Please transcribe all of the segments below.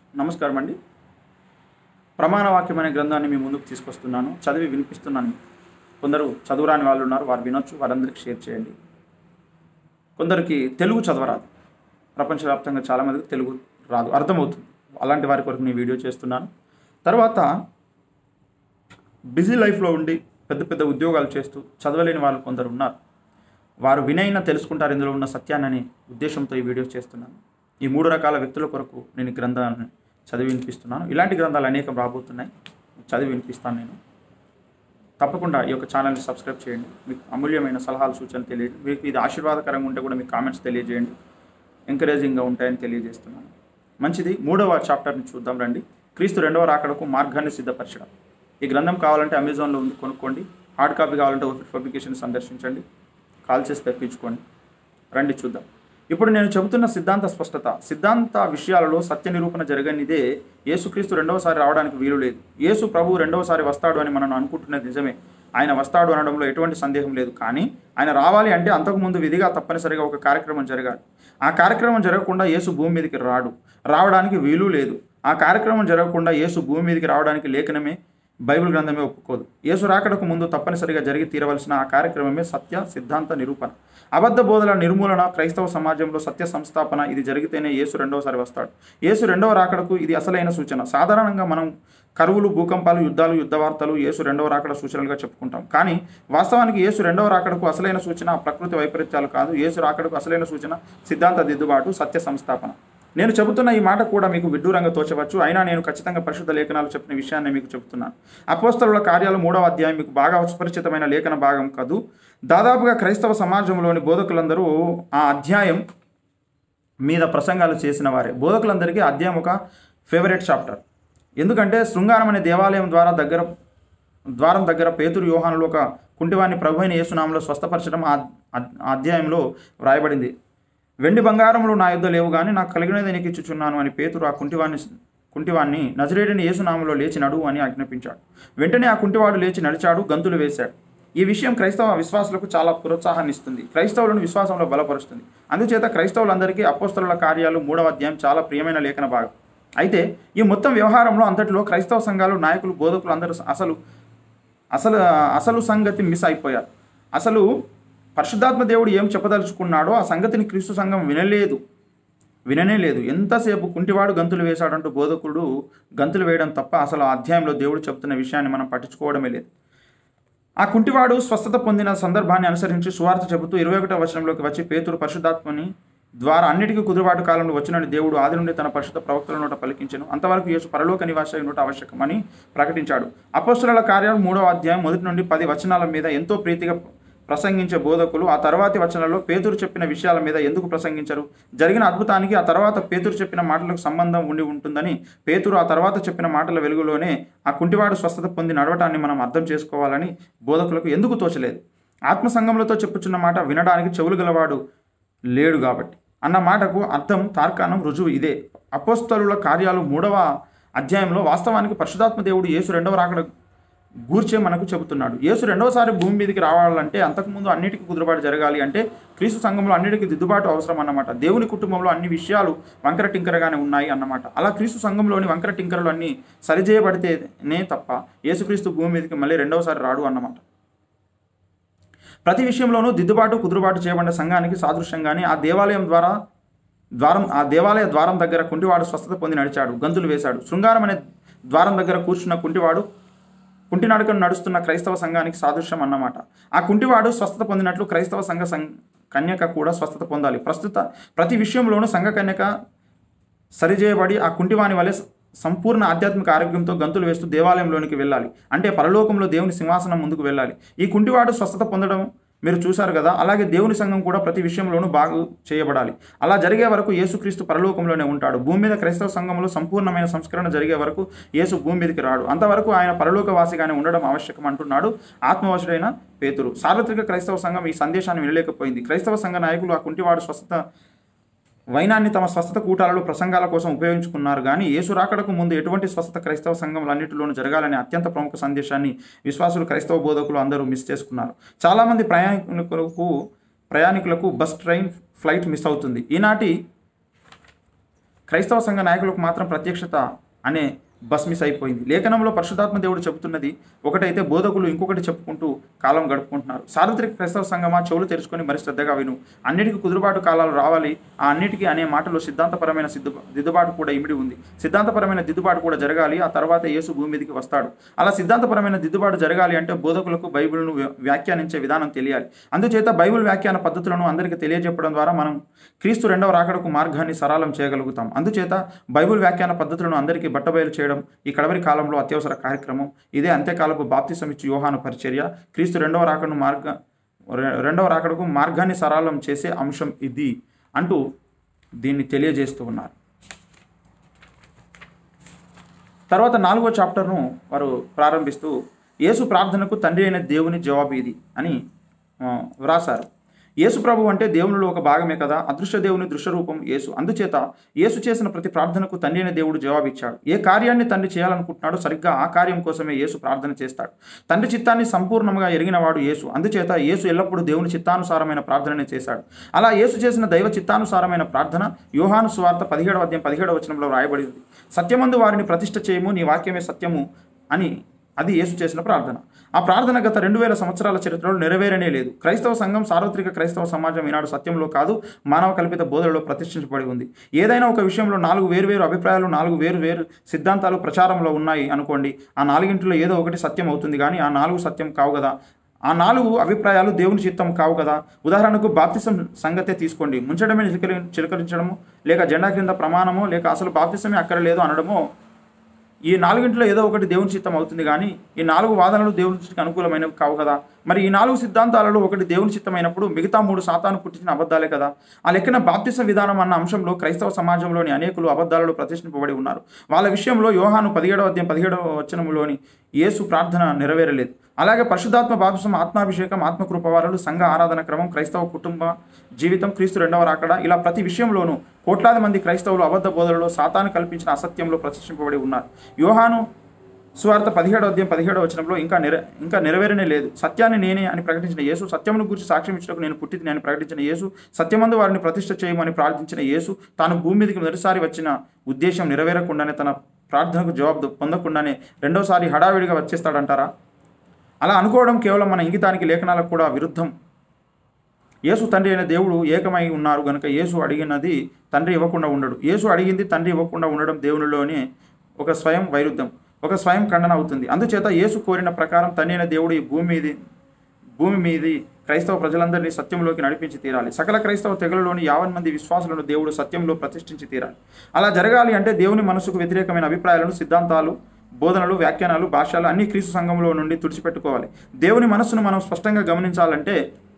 నమస్కారం అండి ప్రమాణవాక్యం అనే గ్రంథాన్ని మీ ముందుకు తీసుకొస్తున్నాను చదివి వినిపిస్తున్నాను మీకు. కొందరు చదువురాని వాళ్ళు ఉన్నారు వారు వినొచ్చు వారందరికీ షేర్ చేయండి కొందరికి తెలుగు చదవరాదు ప్రపంచవ్యాప్తంగా చాలామందికి తెలుగు రాదు అర్థమవుతుంది అలాంటి వారి కొరకు నేను వీడియో చేస్తున్నాను తర్వాత బిజీ లైఫ్లో ఉండి పెద్ద పెద్ద ఉద్యోగాలు చేస్తూ చదవలేని వాళ్ళు కొందరు ఉన్నారు వారు వినైనా తెలుసుకుంటారు ఇందులో ఉన్న సత్యాన్ని అనే ఉద్దేశంతో ఈ వీడియో చేస్తున్నాను ఈ మూడు రకాల వ్యక్తుల కొరకు నేను ఈ గ్రంథాన్ని చదివి వినిపిస్తున్నాను ఇలాంటి గ్రంథాలు అనేకం రాబోతున్నాయి చదివి వినిపిస్తాను నేను తప్పకుండా ఈ యొక్క ఛానల్ని సబ్స్క్రైబ్ చేయండి మీకు అమూల్యమైన సలహాలు సూచనలు తెలియదు మీకు ఇది ఆశీర్వాదకరంగా ఉంటే కూడా మీకు కామెంట్స్ తెలియజేయండి ఎంకరేజింగ్గా ఉంటాయని తెలియజేస్తున్నాను మంచిది మూడవ చాప్టర్ని చూద్దాం రండి క్రీస్తు రెండవ రాకడకు మార్గాన్ని సిద్ధపరచడం ఈ గ్రంథం కావాలంటే అమెజాన్లో ఉంది కొనుక్కోండి హార్డ్ కాపీ కావాలంటే ఓఫిట్ పబ్లికేషన్ సందర్శించండి కాల్ చేసి తెప్పించుకోండి రండి చూద్దాం ఇప్పుడు నేను చెబుతున్న సిద్ధాంత స్పష్టత సిద్ధాంత విషయాలలో సత్య నిరూపణ జరగనిదే యేసుక్రీస్తు రెండవసారి రావడానికి వీలు లేదు యేసు ప్రభు రెండవసారి వస్తాడు అని మనం అనుకుంటున్నది నిజమే ఆయన వస్తాడు అనడంలో ఎటువంటి సందేహం లేదు కానీ ఆయన రావాలి అంటే అంతకుముందు విధిగా తప్పనిసరిగా ఒక కార్యక్రమం జరగాలి ఆ కార్యక్రమం జరగకుండా యేసు భూమి మీదకి రాడు రావడానికి వీలు లేదు ఆ కార్యక్రమం జరగకుండా యేసు భూమి మీదకి రావడానికి లేఖనమే బైబిల్ గ్రంథమే ఒప్పుకోదు యేసు రాకడకు ముందు తప్పనిసరిగా జరిగి తీరవలసిన ఆ కార్యక్రమమే సత్య సిద్ధాంత నిరూపణ అబద్ధ బోధల నిర్మూలన క్రైస్తవ సమాజంలో సత్య సంస్థాపన ఇది జరిగితేనే యేసు రెండవసారి వస్తాడు యేసు రెండవ రాకడకు ఇది అసలైన సూచన సాధారణంగా మనం కరువులు భూకంపాలు యుద్ధాలు యుద్ధ వార్తలు యేసు రెండవ రాకడ సూచనలుగా చెప్పుకుంటాం కానీ వాస్తవానికి యేసు రెండవ రాకడకు అసలైన సూచన ప్రకృతి వైపరీత్యాలు కాదు యేసు రాకడకు అసలైన సూచన సిద్ధాంత దిద్దుబాటు సత్య సంస్థాపన నేను చెబుతున్న ఈ మాట కూడా మీకు విడ్డూరంగా తోచవచ్చు అయినా నేను ఖచ్చితంగా పరిశుద్ధ లేఖనాలు చెప్పిన విషయాన్ని మీకు చెబుతున్నాను అపోస్తలుల కార్యాలు మూడవ అధ్యాయం మీకు బాగా సుపరిచితమైన లేఖన భాగం కాదు దాదాపుగా క్రైస్తవ సమాజంలోని బోధకులందరూ ఆ అధ్యాయం మీద ప్రసంగాలు చేసిన వారే బోధకులందరికీ ఆ అధ్యాయం ఒక ఫేవరెట్ చాప్టర్ ఎందుకంటే శృంగారం అనే దేవాలయం ద్వారా దగ్గర ద్వారం దగ్గర పేతురు యోహానులో ఒక కుంటివాన్ని ప్రభు అయిన యేసునామంలో స్వస్థపరచడం ఆ ఆ అధ్యాయంలో వ్రాయబడింది వెండి బంగారములు నా యుద్ధ లేవు కానీ నాకు కలిగినది నీకు ఇచ్చుచున్నాను అని పేతురు ఆ కుంటివాన్ని కుంటివాన్ని నజరేడిని యేసునామలో లేచి నడువు అని ఆజ్ఞాపించాడు వెంటనే ఆ కుంటివాడు లేచి నడిచాడు గంతులు వేశాడు ఈ విషయం క్రైస్తవ విశ్వాసులకు చాలా ప్రోత్సాహాన్ని ఇస్తుంది క్రైస్తవులను విశ్వాసంలో బలపరుస్తుంది అందుచేత క్రైస్తవులందరికీ అపోస్తలుల కార్యాలు మూడవ అధ్యాయం చాలా ప్రియమైన లేఖన భాగం అయితే ఈ మొత్తం వ్యవహారంలో అంతటిలో క్రైస్తవ సంఘాలు నాయకులు బోధకులు అందరూ అసలు అసలు అసలు సంగతి మిస్ అయిపోయారు అసలు పరిశుద్ధాత్మ దేవుడు ఏం చెప్పదలుచుకున్నాడో ఆ సంగతిని క్రీస్తు సంఘం వినలేదు విననే లేదు ఎంతసేపు కుంటివాడు గంతులు వేశాడంటూ బోధకుడు గంతులు వేయడం తప్ప అసలు ఆ అధ్యాయంలో దేవుడు చెప్తున్న విషయాన్ని మనం పట్టించుకోవడమే లేదు ఆ కుంటివాడు స్వస్థత పొందిన సందర్భాన్ని అనుసరించి సువార్త చెబుతూ ఇరవై ఒకటో వచనంలోకి వచ్చి పేతురు పరిశుద్ధాత్మని ద్వారా అన్నిటికీ కుదురుబాటు కాలంలో వచ్చినని దేవుడు ఆది నుండి తన పరిశుద్ధ ప్రవక్తల నోట పలికించను అంతవరకు యేసు పరలోక నివాస నోట ఆవశ్యకమని ప్రకటించాడు అపోస్తుల కార్యాలు మూడవ అధ్యాయం మొదటి నుండి పది వచనాల మీద ఎంతో ప్రీతిగా ప్రసంగించే బోధకులు ఆ తర్వాతి వచనాల్లో పేతురు చెప్పిన విషయాల మీద ఎందుకు ప్రసంగించరు జరిగిన అద్భుతానికి ఆ తర్వాత పేతురు చెప్పిన మాటలకు సంబంధం ఉండి ఉంటుందని పేతురు ఆ తర్వాత చెప్పిన మాటల వెలుగులోనే ఆ కుంటివాడు స్వస్థత పొంది నడవటాన్ని మనం అర్థం చేసుకోవాలని బోధకులకు ఎందుకు తోచలేదు ఆత్మ సంఘములతో చెప్పుచున్న మాట వినడానికి చెవులు గలవాడు లేడు కాబట్టి అన్న మాటకు అర్థం తార్కాణం రుజువు ఇదే అపోస్తలుల కార్యాలు మూడవ అధ్యాయంలో వాస్తవానికి పరిశుధాత్మ దేవుడు యేసు రెండవ రాకడ గూర్చే మనకు చెబుతున్నాడు యేసు రెండవసారి భూమి మీదకి రావాలంటే అంతకుముందు అన్నిటికీ కుదురుబాటు జరగాలి అంటే క్రీస్తు సంఘంలో అన్నిటికీ దిద్దుబాటు అవసరం అన్నమాట దేవుని కుటుంబంలో అన్ని విషయాలు వంకర టింకరగానే ఉన్నాయి అన్నమాట అలా క్రీస్తు సంఘంలోని వంకర టింకరలు అన్నీ సరిచేయబడితేనే తప్ప యేసుక్రీస్తు భూమి మీదకి మళ్ళీ రెండవసారి రాడు అన్నమాట ప్రతి విషయంలోనూ దిద్దుబాటు కుదురుబాటు చేయబడిన సంఘానికి సాదృశ్యంగానే ఆ దేవాలయం ద్వారా ద్వారం ఆ దేవాలయ ద్వారం దగ్గర కుంటివాడు స్వస్థత పొంది నడిచాడు గంతులు వేశాడు శృంగారం అనే ద్వారం దగ్గర కూర్చున్న కుంటివాడు కుంటినడకను నడుస్తున్న క్రైస్తవ సంఘానికి సాదృశ్యం అన్నమాట ఆ కుంటివాడు స్వస్థత పొందినట్లు క్రైస్తవ సంఘ సం కన్యక కూడా స్వస్థత పొందాలి ప్రస్తుత ప్రతి విషయంలోనూ సంఘ కన్యక సరిచేయబడి ఆ కుంటివాని వలె సంపూర్ణ ఆధ్యాత్మిక ఆరోగ్యంతో గంతులు వేస్తూ దేవాలయంలోనికి వెళ్ళాలి అంటే పరలోకంలో దేవుని సింహాసనం ముందుకు వెళ్ళాలి ఈ కుంటివాడు స్వస్థత పొందడం మీరు చూశారు కదా అలాగే దేవుని సంఘం కూడా ప్రతి విషయంలోనూ బాగు చేయబడాలి అలా జరిగే వరకు యేసుక్రీస్తు పరలోకంలోనే ఉంటాడు భూమి మీద క్రైస్తవ సంఘంలో సంపూర్ణమైన సంస్కరణ జరిగే వరకు యేసు భూమి మీదకి రాడు అంతవరకు ఆయన పరలోకవాసిగానే ఉండడం ఆవశ్యకం అంటున్నాడు ఆత్మవశుడైన పేతురు సార్వత్రిక క్రైస్తవ సంఘం ఈ సందేశాన్ని వినలేకపోయింది క్రైస్తవ సంఘ నాయకులు ఆ కుంటివాడు స్వస్థత వైనాన్ని తమ స్వస్థత కూటాలలో ప్రసంగాల కోసం ఉపయోగించుకున్నారు కానీ యేసు రాకడకు ముందు ఎటువంటి స్వస్థత క్రైస్తవ సంఘములన్నింటిలోనూ జరగాలనే అత్యంత ప్రముఖ సందేశాన్ని విశ్వాసులు క్రైస్తవ బోధకులు అందరూ మిస్ చేసుకున్నారు చాలామంది ప్రయాణికులకు ప్రయాణికులకు బస్ ట్రైన్ ఫ్లైట్ మిస్ అవుతుంది ఈనాటి క్రైస్తవ సంఘ నాయకులకు మాత్రం ప్రత్యక్షత అనే బస్మిస్ అయిపోయింది లేఖనంలో పరిశుధాత్మ దేవుడు చెబుతున్నది ఒకటైతే బోధకులు ఇంకొకటి చెప్పుకుంటూ కాలం గడుపుకుంటున్నారు సార్వత్రిక క్రైస్తవ సంఘమా చెవులు తెరుచుకొని మరి శ్రద్ధగా విను అన్నిటికీ కుదురుబాటు కాలాలు రావాలి ఆ అన్నిటికీ అనే మాటలో సిద్ధాంతపరమైన సిద్ధు దిద్దుబాటు కూడా ఇమిడి ఉంది సిద్ధాంతపరమైన దిద్దుబాటు కూడా జరగాలి ఆ తర్వాత యేసు భూమి మీదకి వస్తాడు అలా సిద్ధాంతపరమైన దిద్దుబాటు జరగాలి అంటే బోధకులకు బైబిల్ను వ్య- వ్యాఖ్యానించే విధానం తెలియాలి అందుచేత బైబిల్ వ్యాఖ్యాన పద్ధతులను అందరికీ తెలియజెప్పడం ద్వారా మనం క్రీస్తు రెండవ రాకడకు మార్గాన్ని సరళం చేయగలుగుతాం అందుచేత బైబిల్ వ్యాఖ్యాన పద్ధతులను అందరికీ బట్టబయలు చేయడం ఈ కడవరి కాలంలో అత్యవసర కార్యక్రమం ఇదే అంత్యకాలపు బాప్తిసం ఇచ్చి యోహాను పరిచర్య క్రీస్తు రెండవ రాకడను మార్గ రె- రెండవ రాకడకు మార్గాన్ని సరళం చేసే అంశం ఇది అంటూ దీన్ని తెలియజేస్తూ ఉన్నారు తర్వాత నాలుగో చాప్టర్ను వారు ప్రారంభిస్తూ యేసు ప్రార్థనకు తండ్రి అయిన దేవుని జవాబు ఇది అని ఆ, వ్రాసారు యేసు ప్రభు అంటే దేవునిలో ఒక భాగమే కదా అదృశ్య దేవుని దృశ్య రూపం యేసు అందుచేత యేసు చేసిన ప్రతి ప్రార్థనకు తండ్రి అయిన దేవుడు జవాబిచ్చాడు ఏ కార్యాన్ని తండ్రి చేయాలనుకుంటున్నాడో సరిగ్గా ఆ కార్యం కోసమే యేసు ప్రార్థన చేస్తాడు తండ్రి చిత్తాన్ని సంపూర్ణంగా ఎరిగినవాడు యేసు అందుచేత యేసు ఎల్లప్పుడూ దేవుని చిత్తానుసారమైన ప్రార్థననే చేశాడు అలా యేసు చేసిన దైవ చిత్తానుసారమైన ప్రార్థన యోహాను సువార్త పదిహేడవ అధ్యాయం పదిహేడవ వచనంలో రాయబడింది సత్యమందు వారిని ప్రతిష్ఠ చేయము నీ వాక్యమే సత్యము అని అది యేసు చేసిన ప్రార్థన ఆ ప్రార్థన గత రెండు వేల సంవత్సరాల చరిత్రలో నెరవేరనే లేదు క్రైస్తవ సంఘం సార్వత్రిక క్రైస్తవ సమాజం ఈనాడు సత్యంలో కాదు మానవ కల్పిత బోధనలో ప్రతిష్ఠించబడి ఉంది ఏదైనా ఒక విషయంలో నాలుగు వేరువేరు అభిప్రాయాలు నాలుగు వేరు వేరు సిద్ధాంతాలు ప్రచారంలో ఉన్నాయి అనుకోండి ఆ నాలుగింటిలో ఏదో ఒకటి సత్యం అవుతుంది కానీ ఆ నాలుగు సత్యం కావు కదా ఆ నాలుగు అభిప్రాయాలు దేవుని చిత్తం కావు కదా ఉదాహరణకు బాప్తిసం సంగతే తీసుకోండి ముంచడమే చిలకరి చిలకరించడము లేక జెండా క్రింద ప్రమాణమో లేక అసలు బాప్తిసమే అక్కడ లేదు అనడమో ఈ నాలుగింటిలో ఏదో ఒకటి దేవుని చిత్తం అవుతుంది కానీ ఈ నాలుగు వాదనలు దేవుని చిత్తకు అనుకూలమైనవి కావు కదా మరి ఈ నాలుగు సిద్ధాంతాలలో ఒకటి దేవుని చిత్తమైనప్పుడు మిగతా మూడు శాతాను పుట్టించిన అబద్ధాలే కదా ఆ లెక్కన బాప్తిస విధానం అన్న అంశంలో క్రైస్తవ సమాజంలోని అనేకులు అబద్ధాలలో ప్రతిష్ఠింపబడి ఉన్నారు వాళ్ళ విషయంలో యోహాను పదిహేడవ అధ్యాయం పదిహేడవ వచనములోని యేసు ప్రార్థన నెరవేరలేదు అలాగే పరిశుద్ధాత్మ బాప్తిసం ఆత్మాభిషేకం ఆత్మకృపవారులు సంఘ ఆరాధన క్రమం క్రైస్తవ కుటుంబ జీవితం క్రీస్తు రెండవ రాకడ ఇలా ప్రతి విషయంలోనూ కోట్లాది మంది క్రైస్తవులు అబద్ధ బోధనలో సాతాను కల్పించిన అసత్యంలో ప్రతిష్ఠింపబడి ఉన్నారు యోహాను సువార్త పదిహేడో అధ్యాయం పదిహేడవ వచనంలో ఇంకా నెర ఇంకా నెరవేరనే లేదు సత్యాన్ని నేనే అని ప్రకటించిన యేసు సత్యమును గురించి సాక్ష్యం ఇచ్చటకు నేను పుట్టింది అని ప్రకటించిన యేసు సత్యమందు వారిని ప్రతిష్ఠ చేయమని ప్రార్థించిన యేసు తాను భూమి మీదకి మొదటిసారి వచ్చిన ఉద్దేశం నెరవేరకుండానే తన ప్రార్థనకు జవాబు పొందకుండానే రెండోసారి హడావిడిగా వచ్చేస్తాడంటారా అలా అనుకోవడం కేవలం మన ఇంగితానికి లేఖనాలకు కూడా విరుద్ధం యేసు తండ్రి అయిన దేవుడు ఏకమై ఉన్నారు గనుక యేసు అడిగినది తండ్రి ఇవ్వకుండా ఉండడు యేసు అడిగింది తండ్రి ఇవ్వకుండా ఉండడం దేవునిలోనే ఒక స్వయం వైరుద్ధం ఒక స్వయం ఖండన అవుతుంది అందుచేత యేసు కోరిన ప్రకారం తండ్రి అయిన దేవుడు ఈ భూమి మీది భూమి మీది క్రైస్తవ ప్రజలందరినీ సత్యంలోకి నడిపించి తీరాలి సకల క్రైస్తవ తెగలలోని యావన్ మంది విశ్వాసులను దేవుడు సత్యంలో ప్రతిష్ఠించి తీరాలి అలా జరగాలి అంటే దేవుని మనసుకు వ్యతిరేకమైన అభిప్రాయాలను సిద్ధాంతాలు బోధనలు వ్యాఖ్యానాలు భాషలు అన్ని క్రీస్తు సంఘంలో నుండి తుడిచిపెట్టుకోవాలి దేవుని మనస్సును మనం స్పష్టంగా గమనించాలంటే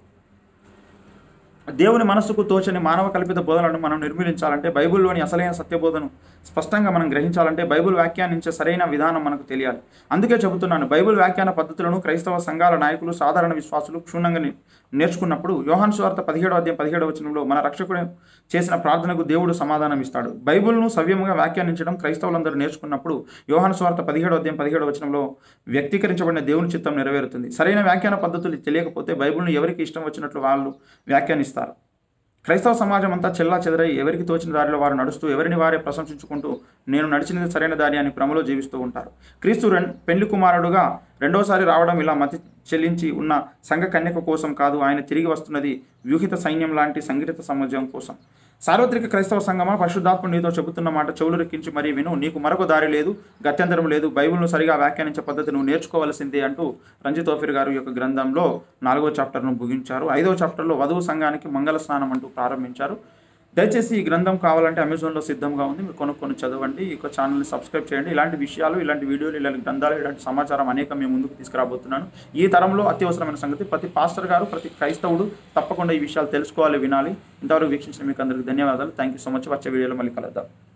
దేవుని మనస్సుకు తోచని మానవ కల్పిత బోధనలను మనం నిర్మూలించాలంటే బైబిల్లోని అసలైన సత్యబోధను స్పష్టంగా మనం గ్రహించాలంటే బైబిల్ వ్యాఖ్యానించే సరైన విధానం మనకు తెలియాలి అందుకే చెబుతున్నాను బైబిల్ వ్యాఖ్యాన పద్ధతులను క్రైస్తవ సంఘాల నాయకులు సాధారణ విశ్వాసులు క్షుణ్ణంగా నే- నేర్చుకున్నప్పుడు యోహాన్ స్వార్థ పదిహేడవ అధ్యాయం పదిహేడవ వచనంలో మన రక్షకుడు చేసిన ప్రార్థనకు దేవుడు సమాధానం ఇస్తాడు బైబిల్ను సవ్యముగా వ్యాఖ్యానించడం క్రైస్తవులందరూ నేర్చుకున్నప్పుడు యోహాన్ స్వార్థ పదిహేడవ అధ్యాయం పదిహేడవ వచనంలో వ్యక్తీకరించబడిన దేవుని చిత్తం నెరవేరుతుంది సరైన వ్యాఖ్యాన పద్ధతులు తెలియకపోతే బైబిల్ను ఎవరికి ఇష్టం వచ్చినట్లు వాళ్ళు వ్యాఖ్యానిస్తారు క్రైస్తవ సమాజం అంతా చెల్లా చెదరై ఎవరికి తోచిన దారిలో వారు నడుస్తూ ఎవరిని వారే ప్రశంసించుకుంటూ నేను నడిచినది సరైన దారి అని భ్రమలో జీవిస్తూ ఉంటారు క్రీస్తు రెం పెళ్లి కుమారుడుగా రెండోసారి రావడం ఇలా మతి చెల్లించి ఉన్న సంఘ కన్యక కోసం కాదు ఆయన తిరిగి వస్తున్నది వ్యూహిత సైన్యం లాంటి సంఘటిత సమాజం కోసం సార్వత్రిక క్రైస్తవ సంఘమా పరిశుద్ధాత్మ నీతో చెబుతున్న మాట చెవులు రెక్కించి మరీ విను నీకు మరొక దారి లేదు గత్యంతరం లేదు బైబిల్ను సరిగా వ్యాఖ్యానించే పద్ధతి నువ్వు నేర్చుకోవాల్సిందే అంటూ రంజిత్ ఓఫిర్ గారు యొక్క గ్రంథంలో నాలుగో చాప్టర్ను ముగించారు ఐదో చాప్టర్లో వధువు సంఘానికి మంగళ స్నానం అంటూ ప్రారంభించారు దయచేసి ఈ గ్రంథం కావాలంటే అమెజాన్లో సిద్ధంగా ఉంది మీరు కొనుక్కొని చదవండి ఈ యొక్క ఛానల్ని సబ్స్క్రైబ్ చేయండి ఇలాంటి విషయాలు ఇలాంటి వీడియోలు ఇలాంటి గ్రంథాలు ఇలాంటి సమాచారం అనేక మేము ముందుకు తీసుకురాబోతున్నాను ఈ తరంలో అత్యవసరమైన సంగతి ప్రతి పాస్టర్ గారు ప్రతి క్రైస్తవుడు తప్పకుండా ఈ విషయాలు తెలుసుకోవాలి వినాలి ఇంతవరకు వీక్షించిన మీకు అందరికీ ధన్యవాదాలు థ్యాంక్ యూ సో మచ్ వచ్చే వీడియోలో మళ్ళీ కలుద్దాం